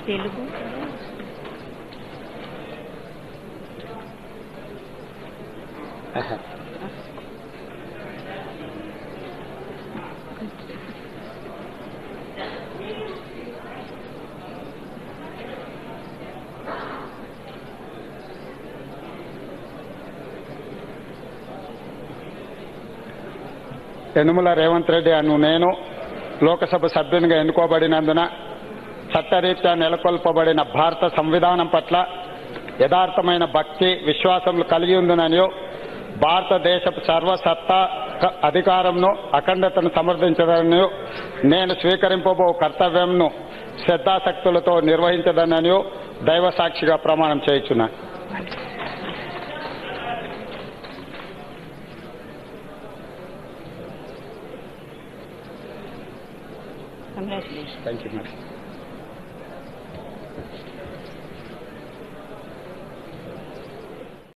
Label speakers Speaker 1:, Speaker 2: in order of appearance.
Speaker 1: తెలుగు
Speaker 2: యనుమల రేవంత్ రెడ్డి అను నేను లోకసభ సభ్యునిగా ఎన్నుకోబడినందున చట్టరీత్యా నెలకొల్పబడిన భారత సంవిధానం పట్ల యథార్థమైన భక్తి విశ్వాసములు కలిగి ఉందననియో భారతదేశపు సర్వసత్తా క- అధికారంను అఖండతను సమర్థించదననియో నేను స్వీకరింపబో కర్తవ్యంను శ్రద్ధాశక్తులతో నిర్వహించదననియో దైవ సాక్షిగా ప్రమాణం చేయుచున్నాను
Speaker 1: కంగ్రాచులేషన్
Speaker 2: థ్యాంక్ యూ మేడం